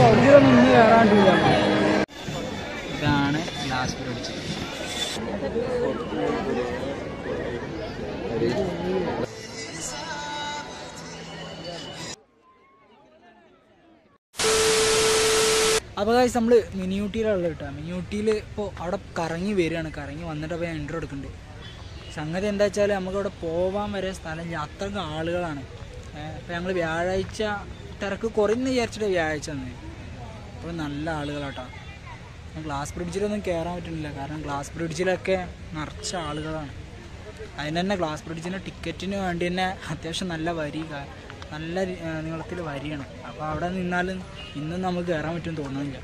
original നിന്ന് കയറാണ്ടില്ല ഇതാണ് glass bridge അപ്പോൾ കാഴ്ച നമ്മൾ മിനിയൂട്ടിയിലുള്ള കേട്ടോ മിനിയൂട്ടിയിൽ ഇപ്പോൾ അവിടെ കറങ്ങി വരികയാണ് കറങ്ങി വന്നിട്ട് അപ്പോൾ ഞാൻ ഇൻട്രോ എടുക്കുന്നുണ്ട് സംഗതി എന്താ വെച്ചാൽ നമുക്കവിടെ പോകാൻ വരെ സ്ഥലം ഇല്ല അത്രയ്ക്ക് ആളുകളാണ് അപ്പോൾ ഞങ്ങൾ വ്യാഴാഴ്ച തിരക്ക് കുറയുന്ന വിചാരിച്ചിട്ട് വ്യാഴാഴ്ച വന്നത് അപ്പോൾ നല്ല ആളുകളാട്ടോ ഗ്ലാസ് ബ്രിഡ്ജിലൊന്നും കയറാൻ പറ്റുന്നില്ല കാരണം ഗ്ലാസ് ബ്രിഡ്ജിലൊക്കെ നിറച്ച ആളുകളാണ് അതിന് തന്നെ ഗ്ലാസ് ബ്രിഡ്ജിന് ടിക്കറ്റിന് വേണ്ടി തന്നെ അത്യാവശ്യം നല്ല വരി ക- നല്ല നീളത്തിൽ വരിയാണ് അപ്പോൾ അവിടെ നിന്നാലും ഇന്നും നമുക്ക് കയറാൻ പറ്റുമെന്ന് തോന്നുന്നില്ല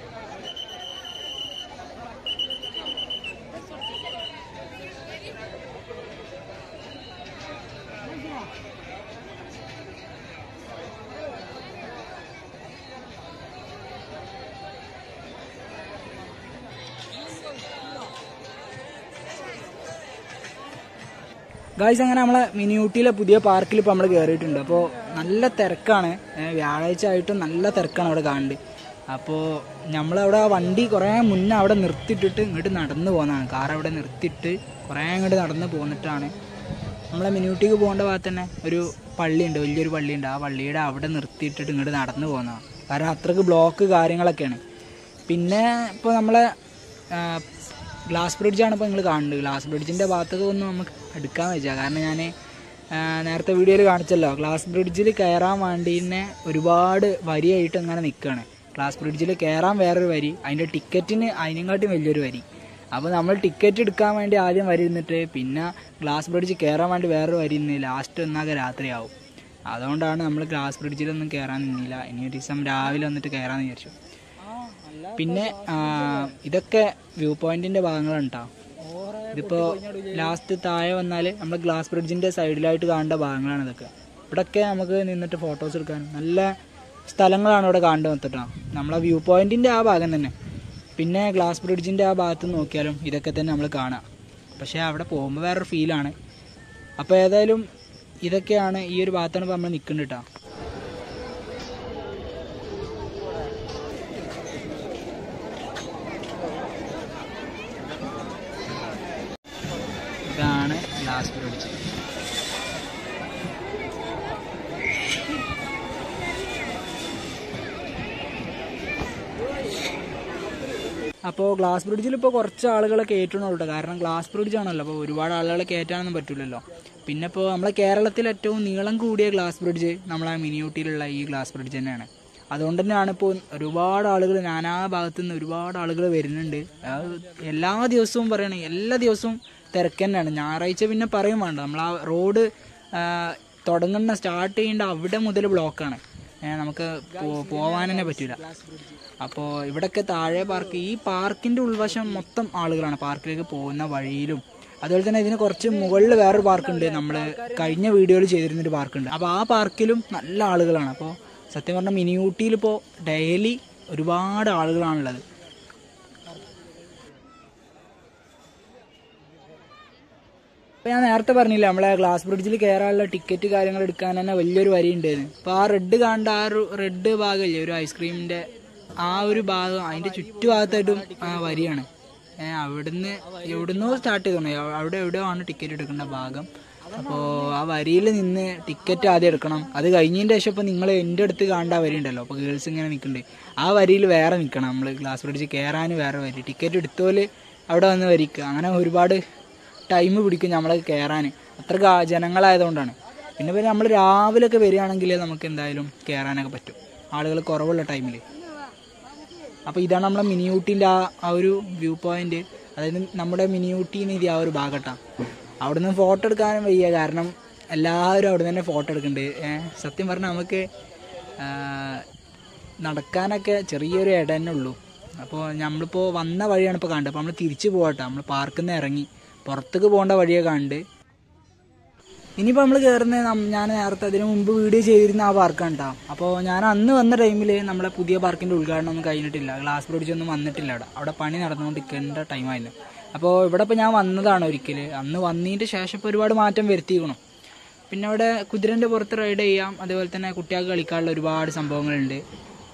ഗായ്സ് അങ്ങനെ നമ്മളെ മിനി ഊട്ടിയിലെ പുതിയ പാർക്കിൽ ഇപ്പോൾ നമ്മൾ കയറിയിട്ടുണ്ട് അപ്പോൾ നല്ല തിരക്കാണ് ഏ, വ്യാഴാഴ്ച ആയിട്ടും നല്ല തിരക്കാണ് അവിടെ കാണുന്നത് അപ്പോൾ നമ്മളവിടെ ആ വണ്ടി കുറേ മുന്നേ അവിടെ നിർത്തിയിട്ടിട്ട് ഇങ്ങോട്ട് നടന്നു പോകുന്നതാണ് കാർ അവിടെ നിർത്തിയിട്ട് കുറേ ഇങ്ങോട്ട് നടന്ന് പോന്നിട്ടാണ് നമ്മളെ മിനി ഊട്ടിക്ക് പോകേണ്ട ഭാഗത്ത് തന്നെ ഒരു പള്ളിയുണ്ട് വലിയൊരു പള്ളിയുണ്ട് ആ പള്ളിയുടെ അവിടെ നിർത്തിയിട്ടിട്ട് ഇങ്ങോട്ട് നടന്നു പോകുന്നതാണ് കാരണം അത്രയ്ക്ക് ബ്ലോക്ക് കാര്യങ്ങളൊക്കെയാണ് പിന്നെ ഇപ്പോൾ നമ്മളെ ആ, ഗ്ലാസ് ബ്രിഡ്ജാണ് ഇപ്പോൾ നിങ്ങൾ കാണുന്നത് ഗ്ലാസ് ബ്രിഡ്ജിൻ്റെ ഭാഗത്തൊക്കെ ഒന്ന് നമുക്ക് എടുക്കാൻ വെച്ചാൽ കാരണം ഞാൻ നേരത്തെ വീഡിയോയിൽ കാണിച്ചല്ലോ ഗ്ലാസ് ബ്രിഡ്ജിൽ കയറാൻ വേണ്ടി തന്നെ ഒരുപാട് വരിയായിട്ട് അങ്ങനെ നിൽക്കുകയാണ് ഗ്ലാസ് ബ്രിഡ്ജിൽ കയറാൻ വേറൊരു വരി അതിൻ്റെ ടിക്കറ്റിന് അതിനെക്കാട്ടും വലിയൊരു വരി അപ്പോൾ നമ്മൾ ടിക്കറ്റ് എടുക്കാൻ വേണ്ടി ആദ്യം വരി നിന്നിട്ട് പിന്നെ ഗ്ലാസ് ബ്രിഡ്ജ് കയറാൻ വേണ്ടി വേറൊരു വരി നിന്ന് ലാസ്റ്റ് ഒന്നാകെ രാത്രിയാവും അതുകൊണ്ടാണ് നമ്മൾ ഗ്ലാസ് ബ്രിഡ്ജിലൊന്നും കയറാൻ നിന്നില്ല ഇനി ഒരു ദിവസം രാവിലെ വന്നിട്ട് കയറാമെന്ന് വിചാരിച്ചു പിന്നെ ആ, ഇതൊക്കെ വ്യൂ പോയിന്റിന്റെ ഭാഗങ്ങളാണ് കേട്ടോ ഇതിപ്പോ ലാസ്റ്റ് താഴെ വന്നാൽ നമ്മൾ ഗ്ലാസ് ബ്രിഡ്ജിന്റെ സൈഡിലായിട്ട് കാണേണ്ട ഭാഗങ്ങളാണ് ഇതൊക്കെ ഇവിടൊക്കെ നമുക്ക് നിന്നിട്ട് ഫോട്ടോസ് എടുക്കാൻ നല്ല സ്ഥലങ്ങളാണ് ഇവിടെ കാണേണ്ടി മൊത്തട്ടോ നമ്മളെ വ്യൂ പോയിന്റിന്റെ ആ ഭാഗം തന്നെ പിന്നെ ഗ്ലാസ് ബ്രിഡ്ജിന്റെ ആ ഭാഗത്ത് നോക്കിയാലും ഇതൊക്കെ തന്നെ നമ്മൾ കാണാം പക്ഷേ അവിടെ പോകുമ്പോൾ വേറൊരു ഫീലാണ് അപ്പോൾ ഏതായാലും ഇതൊക്കെയാണ് ഈ ഒരു ഭാഗത്താണ് ഇപ്പോൾ നമ്മൾ നിൽക്കുന്നുണ്ട് കേട്ടോ ഇതാണ് ഗ്ലാസ് ബ്രിഡ്ജ് അപ്പോൾ ഗ്ലാസ് ബ്രിഡ്ജിൽ ഇപ്പോൾ കുറച്ച് ആളുകളെ കയറ്റണുള്ളൂ കേട്ടോ കാരണം ഗ്ലാസ് ബ്രിഡ്ജ് ആണല്ലോ അപ്പോൾ ഒരുപാട് ആളുകളെ കയറ്റാനൊന്നും പറ്റില്ലല്ലോ പിന്നെ ഇപ്പോൾ നമ്മളെ കേരളത്തിൽ ഏറ്റവും നീളം കൂടിയ ഗ്ലാസ് ബ്രിഡ്ജ് നമ്മളെ മിനിയൂട്ടിയിലുള്ള ഈ ഗ്ലാസ് ബ്രിഡ്ജ് തന്നെയാണ് അതുകൊണ്ട് തന്നെയാണ് ഇപ്പോൾ ഒരുപാട് ആളുകൾ നാനാ ഭാഗത്തു നിന്ന് ഒരുപാട് ആളുകൾ വരുന്നുണ്ട് അത് എല്ലാ ദിവസവും പറയണേ എല്ലാ ദിവസവും തിരക്ക് തന്നെയാണ് ഞായറാഴ്ച പിന്നെ പറയും വേണ്ട നമ്മൾ ആ റോഡ് തുടങ്ങുന്ന സ്റ്റാർട്ട് ചെയ്യേണ്ട അവിടെ മുതൽ ബ്ലോക്കാണ് നമുക്ക് പോ- പോവാൻ തന്നെ പറ്റില്ല അപ്പോൾ ഇവിടൊക്കെ താഴെ പാർക്ക് ഈ പാർക്കിന്റെ ഉൾവശം മൊത്തം ആളുകളാണ് പാർക്കിലേക്ക് പോകുന്ന വഴിയിലും അതുപോലെ തന്നെ ഇതിന് കുറച്ച് മുകളിൽ വേറൊരു പാർക്കുണ്ട് നമ്മൾ കഴിഞ്ഞ വീഡിയോയിൽ ചെയ്തിരുന്നൊരു പാർക്കുണ്ട് അപ്പോൾ ആ പാർക്കിലും നല്ല ആളുകളാണ് അപ്പോൾ സത്യം പറഞ്ഞാൽ മിനി ഊട്ടിയിൽ ഇപ്പോൾ ഡെയിലി ഒരുപാട് ആളുകളാണുള്ളത് അപ്പോൾ ഞാൻ നേരത്തെ പറഞ്ഞില്ല നമ്മളെ ഗ്ലാസ് ബ്രിഡ്ജിൽ കയറാനുള്ള ടിക്കറ്റ് കാര്യങ്ങൾ എടുക്കാൻ തന്നെ വലിയൊരു വരി ഉണ്ടായിരുന്നു അപ്പോൾ ആ റെഡ് കാണേണ്ട ആ ഒരു റെഡ് ഭാഗമില്ലേ ഒരു ഐസ്ക്രീമിൻ്റെ ആ ഒരു ഭാഗം അതിൻ്റെ ചുറ്റുഭാഗത്തായിട്ടും ആ വരിയാണ് ഏ, അവിടുന്ന് എവിടുന്നോ സ്റ്റാർട്ട് ചെയ്തോണേ അവിടെ എവിടെയോ ആണ് ടിക്കറ്റ് എടുക്കേണ്ട ഭാഗം അപ്പോൾ ആ വരിയിൽ നിന്ന് ടിക്കറ്റ് ആദ്യം എടുക്കണം അത് കഴിഞ്ഞതിൻ്റെ ശേഷം ഇപ്പോൾ നിങ്ങൾ എൻ്റെ അടുത്ത് കാണേണ്ട ആ വരി ഉണ്ടല്ലോ അപ്പോൾ ഗേൾസ് ഇങ്ങനെ നിൽക്കുന്നുണ്ട് ആ വരിയിൽ വേറെ നിൽക്കണം നമ്മൾ ഗ്ലാസ് ബ്രിഡ്ജ് കയറാൻ വേറെ വരി ടിക്കറ്റ് എടുത്തോല് അവിടെ വന്ന് വരിക്കുക അങ്ങനെ ഒരുപാട് ടൈം പിടിക്കും നമ്മളെ കയറാൻ അത്ര ഗാ- ജനങ്ങളായതുകൊണ്ടാണ് പിന്നെ പിന്നെ നമ്മൾ രാവിലെ ഒക്കെ വരികയാണെങ്കിൽ നമുക്ക് എന്തായാലും കയറാനൊക്കെ പറ്റും ആളുകൾ കുറവുള്ള ടൈമിൽ അപ്പോൾ ഇതാണ് നമ്മളെ മിനി ഊട്ടിൻ്റെ ആ ആ ഒരു വ്യൂ പോയിന്റ് അതായത് നമ്മുടെ മിനി ഊട്ടി നിധി ആ ഒരു ഭാഗത്താണ് അവിടെ നിന്ന് ഫോട്ടോ എടുക്കാനും വയ്യ കാരണം എല്ലാവരും അവിടെ തന്നെ ഫോട്ടോ എടുക്കുന്നുണ്ട് ഏ, സത്യം പറഞ്ഞാൽ നമുക്ക് ആ, നടക്കാനൊക്കെ ചെറിയൊരു ഇട തന്നെ ഉള്ളൂ അപ്പോൾ നമ്മളിപ്പോൾ വന്ന വഴിയാണ് ഇപ്പോൾ കണ്ടത് അപ്പോൾ നമ്മൾ തിരിച്ചു പോകട്ടെ നമ്മൾ പാർക്കിൽ നിന്ന് ഇറങ്ങി പുറത്തേക്ക് പോകേണ്ട വഴിയൊക്കെ കണ്ട് ഇനിയിപ്പോൾ നമ്മൾ കയറുന്ന ഞാൻ നേരത്തെ അതിന് മുമ്പ് വീഡിയോ ചെയ്തിരുന്ന ആ പാർക്കാണ് കേട്ടോ അപ്പോൾ ഞാൻ അന്ന് വന്ന ടൈമിൽ നമ്മളെ പുതിയ പാർക്കിൻ്റെ ഉദ്ഘാടനം ഒന്നും കഴിഞ്ഞിട്ടില്ല ഗ്ലാസ് ബ്രിഡ്ജ് ഒന്നും വന്നിട്ടില്ല അവിടെ അവിടെ പണി നടന്നുകൊണ്ടിരിക്കേണ്ട ടൈമായിരുന്നു അപ്പോൾ ഇവിടെ ഇപ്പോൾ ഞാൻ വന്നതാണ് ഒരിക്കൽ അന്ന് വന്നതിൻ്റെ ശേഷം ഇപ്പോൾ ഒരുപാട് മാറ്റം വരുത്തിക്കണം പിന്നെ അവിടെ കുതിരൻ്റെ പുറത്ത് റൈഡ് ചെയ്യാം അതേപോലെ തന്നെ കുട്ടികൾക്ക് കളിക്കാനുള്ള ഒരുപാട് സംഭവങ്ങളുണ്ട്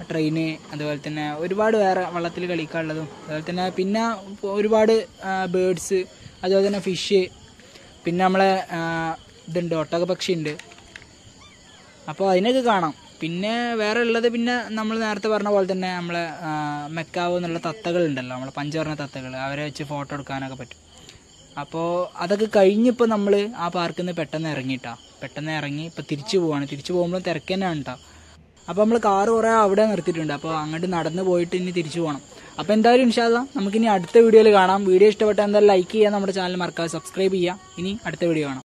ട്രെയിന് അതുപോലെ തന്നെ ഒരുപാട് വേറെ വെള്ളത്തിൽ കളിക്കാനുള്ളതും അതുപോലെ തന്നെ പിന്നെ ഒരുപാട് ബേഡ്സ് അതുപോലെ തന്നെ ഫിഷ് പിന്നെ നമ്മളെ ആ, ഇതുണ്ട് ഒട്ടകപക്ഷി ഉണ്ട് അപ്പോൾ അതിനൊക്കെ കാണാം പിന്നെ വേറെ ഉള്ളത് പിന്നെ നമ്മൾ നേരത്തെ പറഞ്ഞ പോലെ തന്നെ നമ്മളെ ആ, മെക്കാവ് എന്നുള്ള തത്തകളുണ്ടല്ലോ നമ്മളെ പഞ്ചവർണ്ണ തത്തകൾ അവരെ വെച്ച് ഫോട്ടോ എടുക്കാനൊക്കെ പറ്റും അപ്പോൾ അതൊക്കെ കഴിഞ്ഞിപ്പോൾ നമ്മൾ ആ പാർക്കിൽ നിന്ന് പെട്ടെന്ന് ഇറങ്ങിയിട്ടാ പെട്ടെന്ന് ഇറങ്ങി ഇപ്പോൾ തിരിച്ചു പോവാണ് തിരിച്ചു പോകുമ്പോൾ തിരക്ക് തന്നെയാണ് കേട്ടോ അപ്പോൾ നമ്മൾ കാറ് കുറേ അവിടെ നിർത്തിയിട്ടുണ്ട് അപ്പോൾ അങ്ങോട്ട് നടന്ന് പോയിട്ട് ഇനി തിരിച്ചു പോകണം അപ്പോൾ എന്തായാലും ഇൻഷാല്ല നമുക്കിനി അടുത്ത വീഡിയോയിൽ കാണാം വീഡിയോ ഇഷ്ടപ്പെട്ടാൽ എന്തായാലും ലൈക്ക് ചെയ്യുക നമ്മുടെ ചാനൽ മറക്കാതെ സബ്സ്ക്രൈബ് ചെയ്യുക ഇനി അടുത്ത വീഡിയോ കാണാം